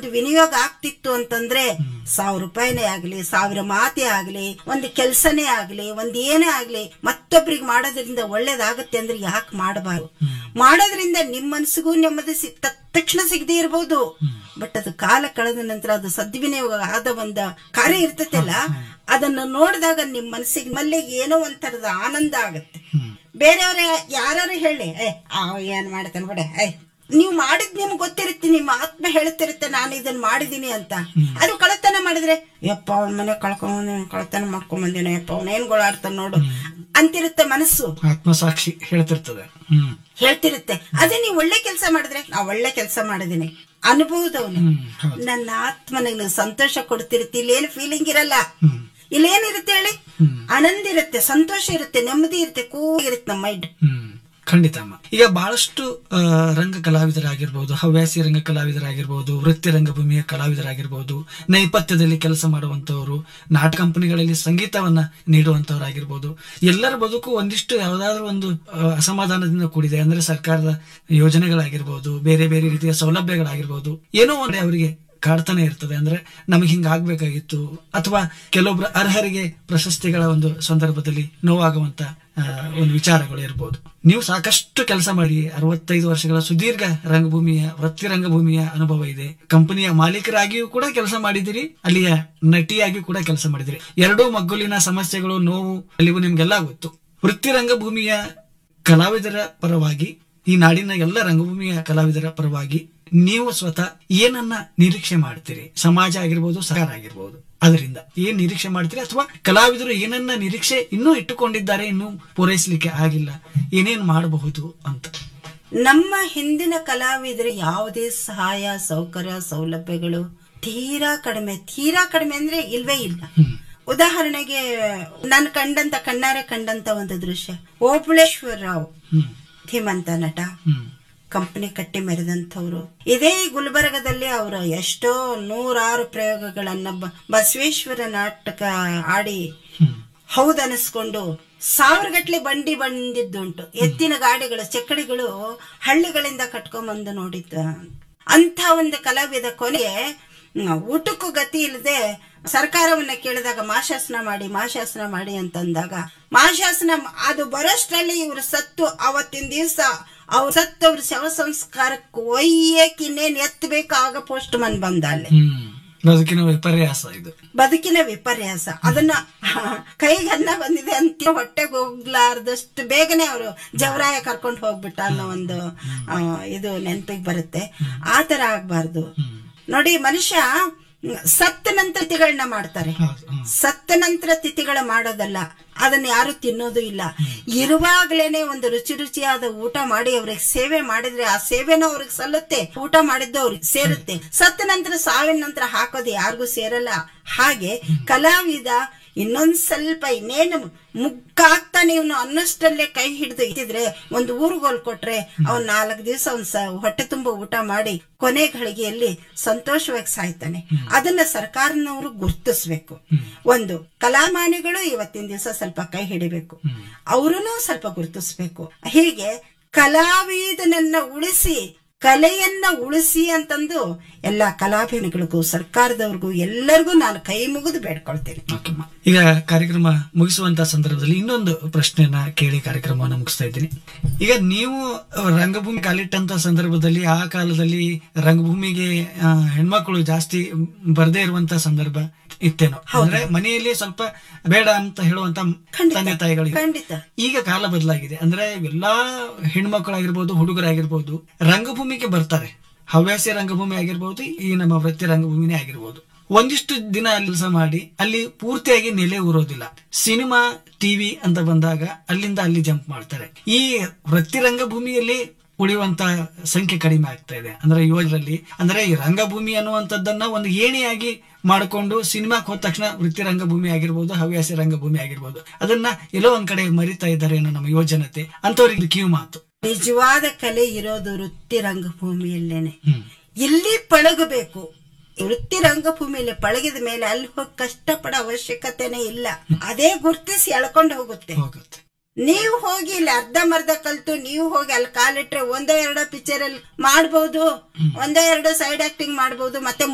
ಸದ್ವಿನಿಯೋಗ ಆಗ್ತಿತ್ತು ಅಂತಂದ್ರೆ ಸಾವಿರ ರೂಪಾಯಿನೇ ಆಗ್ಲಿ ಸಾವಿರ ಮಾತೇ ಆಗ್ಲಿ ಒಂದು ಕೆಲ್ಸನೇ ಆಗ್ಲಿ ಒಂದ್ ಏನೇ ಆಗ್ಲಿ ಮತ್ತೊಬ್ರಿಗೆ ಮಾಡೋದ್ರಿಂದ ಒಳ್ಳೇದಾಗತ್ತೆ ಅಂದ್ರೆ ಯಾಕೆ ಮಾಡಬಾರ್ದು ಮಾಡೋದ್ರಿಂದ ನಿಮ್ ಮನ್ಸಿಗೂ ನೆಮ್ಮದಿ ಸಿಕ್ ತಕ್ಷಣ ಸಿಗದೆ ಇರಬಹುದು ಬಟ್ ಅದು ಕಾಲ ಕಳೆದ ನಂತರ ಅದು ಸದ್ವಿನಿಯೋಗ ಆದ ಒಂದು ಕಾರ್ಯ ಇರ್ತೈತಲ್ಲ ಅದನ್ನ ನೋಡಿದಾಗ ನಿಮ್ ಮನಸ್ಸಿಗೆ ಮಲ್ಲೆ ಏನೋ ಒಂಥರದ ಆನಂದ ಆಗತ್ತೆ ಬೇರೆಯವ್ರ ಯಾರು ಹೇಳಿ ಏ ಅವ ಏನ್ ಮಾಡ್ತಾನೆ ಬಿಡ ಏ ನೀವು ಮಾಡಿದ್ ನಿಮ್ಗೆ ಗೊತ್ತಿರುತ್ತೆ ನಿಮ್ಮ ಆತ್ಮ ಹೇಳ್ತಿರುತ್ತೆ ನಾನು ಇದನ್ನ ಮಾಡಿದೀನಿ ಅಂತ ಅದು ಕಳತನ ಮಾಡಿದ್ರೆ ಯಪ್ಪ ಅವನ ಮನೆ ಕಳ್ಕೊಂಡ್ ಕಳತನ ಮಾಡ್ಕೊಂಡ್ ಬಂದಿನ ಯಪ್ಪ ಅವನ ಏನ್ ಗೋಳಾಡ್ತಾನ ನೋಡು ಅಂತಿರುತ್ತೆ ಮನಸ್ಸು ಆತ್ಮಸಾಕ್ಷಿ ಹೇಳ್ತಿರ್ತದೆ ಹ್ಮ್ ಹೇಳ್ತಿರುತ್ತೆ ಅದೇ ನೀವು ಒಳ್ಳೆ ಕೆಲಸ ಮಾಡಿದ್ರೆ ನಾ ಒಳ್ಳೆ ಕೆಲಸ ಮಾಡಿದೀನಿ ಅನುಭವದವನು ನನ್ನ ಆತ್ಮ ನನಗೆ ಸಂತೋಷ ಕೊಡ್ತಿರುತ್ತೆ ಇಲ್ಲೇನು ಫೀಲಿಂಗ್ ಇರಲ್ಲ ಇಲ್ಲೇನಿರುತ್ತೆ ಹೇಳಿ ಆನಂದ ಇರುತ್ತೆ ಸಂತೋಷ ಇರುತ್ತೆ ನೆಮ್ಮದಿ ಇರುತ್ತೆ ಕೂಗಿರುತ್ತೆ ನಮ್ಮ ಮೈಂಡ್ ಹ್ಮ್ ಖಂಡಿತ ಅಮ್ಮ ಈಗ ಬಹಳಷ್ಟು ಆ, ರಂಗ ಕಲಾವಿದರಾಗಿರ್ಬೋದು ಹವ್ಯಾಸಿ ರಂಗ ಕಲಾವಿದರಾಗಿರ್ಬೋದು ವೃತ್ತಿ ರಂಗಭೂಮಿಯ ಕಲಾವಿದರಾಗಿರ್ಬೋದು ನೈಪಥ್ಯದಲ್ಲಿ ಕೆಲಸ ಮಾಡುವಂತವರು ನಾಟಕ ಕಂಪನಿಗಳಲ್ಲಿ ಸಂಗೀತವನ್ನ ನೀಡುವಂತವರಾಗಿರ್ಬೋದು ಎಲ್ಲರ ಬದುಕು ಒಂದಿಷ್ಟು ಯಾವ್ದಾದ್ರು ಒಂದು ಆ, ಅಸಮಾಧಾನದಿಂದ ಕೂಡಿದೆ ಅಂದ್ರೆ ಸರ್ಕಾರದ ಯೋಜನೆಗಳಾಗಿರ್ಬೋದು ಬೇರೆ ಬೇರೆ ರೀತಿಯ ಸೌಲಭ್ಯಗಳಾಗಿರ್ಬೋದು ಏನೋ ಒಂದು ಅವರಿಗೆ ಕಾಡ್ತಾನೆ ಇರ್ತದೆ ಅಂದ್ರೆ ನಮಗೆ ಹಿಂಗ ಆಗ್ಬೇಕಾಗಿತ್ತು ಅಥವಾ ಕೆಲವೊಬ್ರು ಅರ್ಹರಿಗೆ ಪ್ರಶಸ್ತಿಗಳ ಒಂದು ಸಂದರ್ಭದಲ್ಲಿ ನೋವಾಗುವಂತ ಆ, ಒಂದು ವಿಚಾರಗಳು ಇರ್ಬೋದು ನೀವು ಸಾಕಷ್ಟು ಕೆಲಸ ಮಾಡಿ ಅರವತ್ತೈದು ವರ್ಷಗಳ ಸುದೀರ್ಘ ರಂಗಭೂಮಿಯ ವೃತ್ತಿ ರಂಗಭೂಮಿಯ ಅನುಭವ ಇದೆ ಕಂಪನಿಯ ಮಾಲೀಕರಾಗಿಯೂ ಕೂಡ ಕೆಲಸ ಮಾಡಿದಿರಿ ಅಲ್ಲಿಯ ನಟಿಯಾಗಿಯೂ ಕೂಡ ಕೆಲಸ ಮಾಡಿದಿರಿ ಎರಡೂ ಮಗ್ಗುಲಿನ ಸಮಸ್ಯೆಗಳು ನೋವು ಅಲ್ಲಿವು ನಿಮ್ಗೆಲ್ಲ ಗೊತ್ತು ವೃತ್ತಿ ರಂಗಭೂಮಿಯ ಕಲಾವಿದರ ಪರವಾಗಿ ಈ ನಾಡಿನ ಎಲ್ಲ ರಂಗಭೂಮಿಯ ಕಲಾವಿದರ ಪರವಾಗಿ ನೀವು ಸ್ವತಃ ಏನನ್ನ ನಿರೀಕ್ಷೆ ಮಾಡ್ತೀರಿ ಸಮಾಜ ಆಗಿರ್ಬೋದು ಸರ್ಕಾರ ಆಗಿರ್ಬೋದು ಅದರಿಂದ ಏನ್ ನಿರೀಕ್ಷೆ ಮಾಡ್ತೀರಿ ಅಥವಾ ಕಲಾವಿದರು ಏನನ್ನ ನಿರೀಕ್ಷೆ ಇನ್ನೂ ಇಟ್ಟುಕೊಂಡಿದ್ದಾರೆ ಇನ್ನೂ ಪೂರೈಸಲಿಕ್ಕೆ ಆಗಿಲ್ಲ ಏನೇನ್ ಮಾಡಬಹುದು ಅಂತ ನಮ್ಮ ಹಿಂದಿನ ಕಲಾವಿದರು ಯಾವುದೇ ಸಹಾಯ ಸೌಕರ್ಯ ಸೌಲಭ್ಯಗಳು ತೀರಾ ಕಡಿಮೆ ತೀರಾ ಕಡಿಮೆ ಅಂದ್ರೆ ಇಲ್ವೇ ಇಲ್ಲ ಉದಾಹರಣೆಗೆ ನಾನು ಕಂಡಂತ ಕಣ್ಣಾರೆ ಕಂಡಂತ ಒಂದು ದೃಶ್ಯ ಓಬಳೇಶ್ವರ ರಾವ್ ಹ್ಮ್ ಧೀಮಂತ ನಟ ಹ್ಮ್ ಕಂಪನಿ ಕಟ್ಟಿ ಮೆರೆದಂಥವ್ರು ಇದೇ ಗುಲ್ಬರ್ಗದಲ್ಲಿ ಅವರು ಎಷ್ಟೋ ನೂರಾರು ಪ್ರಯೋಗಗಳನ್ನ ಬ- ಬಸವೇಶ್ವರ ನಾಟಕ ಆಡಿ ಹ್ಮ್ ಹೌದನಿಸ್ಕೊಂಡು ಸಾವಿರ ಗಟ್ಲೆ ಬಂಡಿ ಬಂದಿದ್ದುಂಟು ಎತ್ತಿನ ಗಾಡಿಗಳು ಚಕ್ಕಡಿಗಳು ಹಳ್ಳಿಗಳಿಂದ ಕಟ್ಕೊಂಬಂದು ನೋಡಿದ್ದ ಅಂತ ಒಂದು ಕಲಾವಿದ ಕೊನೆಗೆ ಹ್ಮ್, ಊಟಕ್ಕೂ ಗತಿ ಇಲ್ಲದೆ ಸರ್ಕಾರವನ್ನ ಕೇಳಿದಾಗ ಮಾಶಾಸನ ಮಾಡಿ ಮಾಶಾಸನ ಮಾಡಿ ಅಂತಂದಾಗ ಮಾಶಾಸನ ಅದು ಬರೋಷ್ಟರಲ್ಲಿ ಇವ್ರು ಸತ್ತು ಅವತ್ತಿನ ದಿವಸ ಅವ್ರು ಸತ್ತು ಅವ್ರ ಶವ ಸಂಸ್ಕಾರಕ್ಕೆ ಒಯ್ಯಕ್ಕೆ ಇನ್ನೇನ್ ಎತ್ತಬೇಕು ಆಗ ಪೋಸ್ಟ್ ಮನ್ ಬಂದ ಅಲ್ಲಿ ಹ್ಮ್ ಬದುಕಿನ ವಿಪರ್ಯಾಸ ಇದು ಬದುಕಿನ ವಿಪರ್ಯಾಸ ಅದನ್ನ ಕೈಗೆ ಅನ್ನ ಬಂದಿದೆ ಅಂತ ಹೊಟ್ಟೆಗೆ ಹೋಗ್ಲಾರ್ದಷ್ಟು ಬೇಗನೆ ಅವರು ಜವರಾಯ ಕರ್ಕೊಂಡು ಹೋಗ್ಬಿಟ್ಟ ಅನ್ನೋ ಒಂದು ಆ, ಇದು ನೆನಪಿಗೆ ಬರುತ್ತೆ ಆ ತರ ಆಗ್ಬಾರ್ದು ನೋಡಿ ಮನುಷ್ಯ ಮ್, ಸತ್ತ ನಂತರ ತಿಥಿಗಳನ್ನ ಮಾಡ್ತಾರೆ ಹೌದು ಹ್ಮ್. ಸತ್ತ ನಂತರ ತಿಥಿಗಳ ಮಾಡೋದಲ್ಲ ಅದನ್ನ ಯಾರು ತಿನ್ನೋದು ಇಲ್ಲ ಇರುವಾಗ್ಲೇನೆ ಒಂದು ರುಚಿ ರುಚಿಯಾದ ಊಟ ಮಾಡಿ ಅವ್ರಿಗೆ ಸೇವೆ ಮಾಡಿದ್ರೆ ಆ ಸೇವೆನೂ ಅವ್ರಿಗೆ ಸಲ್ಲುತ್ತೆ ಊಟ ಮಾಡಿದ್ದು ಅವ್ರಿಗೆ ಸೇರುತ್ತೆ ಸತ್ತ ನಂತರ ಸಾವಿನ ನಂತರ ಹಾಕೋದು ಯಾರಿಗೂ ಸೇರಲ್ಲ ಹಾಗೆ ಕಲಾವಿದ ಇನ್ನೊಂದ್ ಸ್ವಲ್ಪ ಇನ್ನೇನು ಮುಗ್ಗಾಗ್ತಾನೆ ಇವನು ಅನ್ನಷ್ಟಲ್ಲೇ ಕೈ ಹಿಡಿದು ಇಟ್ಟಿದ್ರೆ ಒಂದು ಊರುಗೋಲ್ ಕೊಟ್ರೆ ಅವ್ನ್ ನಾಲ್ಕು ದಿವಸ ಅವ್ನ್ ಸ ಹೊಟ್ಟೆ ತುಂಬ ಊಟ ಮಾಡಿ ಕೊನೆ ಘಳಿಗೆಯಲ್ಲಿ ಸಂತೋಷವಾಗಿ ಸಾಯ್ತಾನೆ ಅದನ್ನ ಸರ್ಕಾರನವರು ಗುರ್ತಿಸ್ಬೇಕು ಒಂದು ಕಲಾಮಾನಿಗಳು ಇವತ್ತಿನ ದಿವಸ ಸ್ವಲ್ಪ ಕೈ ಹಿಡಿಬೇಕು ಅವರೂ ಸ್ವಲ್ಪ ಗುರ್ತಿಸ್ಬೇಕು ಹೀಗೆ ಕಲಾವಿದನನ್ನ ಉಳಿಸಿ ಕಲೆಯನ್ನ ಉಳಿಸಿ ಅಂತಂದು ಎಲ್ಲಾ ಕಲಾಭಿಮಾನಿಗಳಿಗೂ ಸರ್ಕಾರದವ್ರಿಗೂ ಎಲ್ಲರಿಗೂ ನಾನು ಕೈ ಮುಗಿದು ಬೇಡ್ಕೊಳ್ತೇನೆ ಓಕೆ ಅಮ್ಮ. ಈಗ ಕಾರ್ಯಕ್ರಮ ಮುಗಿಸುವಂತ ಸಂದರ್ಭದಲ್ಲಿ ಇನ್ನೊಂದು ಪ್ರಶ್ನೆಯನ್ನ ಕೇಳಿ ಕಾರ್ಯಕ್ರಮವನ್ನು ಮುಗಿಸ್ತಾ ಇದ್ದೀನಿ ಈಗ ನೀವು ರಂಗಭೂಮಿ ಕಾಲಿಟ್ಟಂತ ಸಂದರ್ಭದಲ್ಲಿ ಆ ಕಾಲದಲ್ಲಿ ರಂಗಭೂಮಿಗೆ ಆ, ಹೆಣ್ಮಕ್ಳು ಜಾಸ್ತಿ ಬರದೇ ಇರುವಂತ ಸಂದರ್ಭ ಇತ್ತೇನೋ ಅಂದ್ರೆ ಮನೆಯಲ್ಲಿ ಸ್ವಲ್ಪ ಬೇಡ ಅಂತ ಹೇಳುವಂತ ಖಂಡಿತ. ತಂದೆ ತಾಯಿಗಳಿಗೆ ಖಂಡಿತ ಈಗ ಕಾಲ ಬದಲಾಗಿದೆ ಅಂದ್ರೆ ಎಲ್ಲಾ ಹೆಣ್ಮಕ್ಳಾಗಿರ್ಬೋದು ಹುಡುಗರಾಗಿರ್ಬೋದು ರಂಗಭೂಮಿಗೆ ಬರ್ತಾರೆ ಹವ್ಯಾಸಿ ರಂಗಭೂಮಿ ಆಗಿರ್ಬೋದು ಈ ನಮ್ಮ ವೃತ್ತಿ ರಂಗಭೂಮಿನೇ ಆಗಿರ್ಬೋದು ಒಂದಿಷ್ಟು ದಿನ ಕೆಲಸ ಮಾಡಿ ಅಲ್ಲಿ ಪೂರ್ತಿಯಾಗಿ ನೆಲೆ ಊರೋದಿಲ್ಲ ಸಿನಿಮಾ ಟಿವಿ ಅಂತ ಬಂದಾಗ ಅಲ್ಲಿಂದ ಅಲ್ಲಿ ಜಂಪ್ ಮಾಡ್ತಾರೆ ಈ ವೃತ್ತಿ ರಂಗಭೂಮಿಯಲ್ಲಿ ಉಳಿಯುವಂತ ಸಂಖ್ಯೆ ಕಡಿಮೆ ಆಗ್ತಾ ಇದೆ ಅಂದ್ರೆ ಯುವಜರಲ್ಲಿ ಅಂದ್ರೆ ಈ ರಂಗಭೂಮಿ ಅನ್ನುವಂಥದ್ದನ್ನ ಒಂದು ಏಣಿಯಾಗಿ ಮಾಡಿಕೊಂಡು ಸಿನಿಮಾಕ್ಕೆ ಹೋದ ತಕ್ಷಣ ವೃತ್ತಿ ರಂಗಭೂಮಿ ಆಗಿರ್ಬೋದು ಹವ್ಯಾಸಿ ರಂಗಭೂಮಿ ಆಗಿರ್ಬೋದು ಅದನ್ನ ಎಲ್ಲೋ ಒಂದ್ ಕಡೆ ಮರಿತಾ ಇದ್ದಾರೆ ಅನ್ನೋ ನಮ್ಮ ಯುವಜನತೆ ಅಂತವ್ರಿಗೆ ಇದು ಕಿವಿ ಮಾತು ನಿಜವಾದ ಕಲೆ ಇರೋದು ವೃತ್ತಿ ರಂಗಭೂಮಿಯಲ್ಲೇನೆ ಹ್ಮ್ ಇಲ್ಲಿ ಪಳಗಬೇಕು ವೃತ್ತಿ ರಂಗಭೂಮಿಯಲ್ಲಿ ಪಳಗಿದ ಮೇಲೆ ಅಲ್ಲಿ ಹೋಗಿ ಕಷ್ಟಪಡೋ ಅವಶ್ಯಕತೆನೇ ಇಲ್ಲ ಅದೇ ಗುರ್ತಿಸಿ ಎಳ್ಕೊಂಡು ಹೋಗುತ್ತೆ ಹೋಗುತ್ತೆ ನೀವು ಹೋಗಿ ಇಲ್ಲಿ ಅರ್ಧಂಬರ್ಧ ಕಲ್ತು ನೀವು ಹೋಗಿ ಅಲ್ಲಿ ಕಾಲಿಟ್ರೆ ಒಂದೋ ಎರಡೋ ಪಿಕ್ಚರ್ ಅಲ್ಲಿ ಮಾಡ್ಬೋದು ಒಂದೋ ಎರಡೋ ಸೈಡ್ ಆಕ್ಟಿಂಗ್ ಮಾಡ್ಬೋದು ಮತ್ತೆ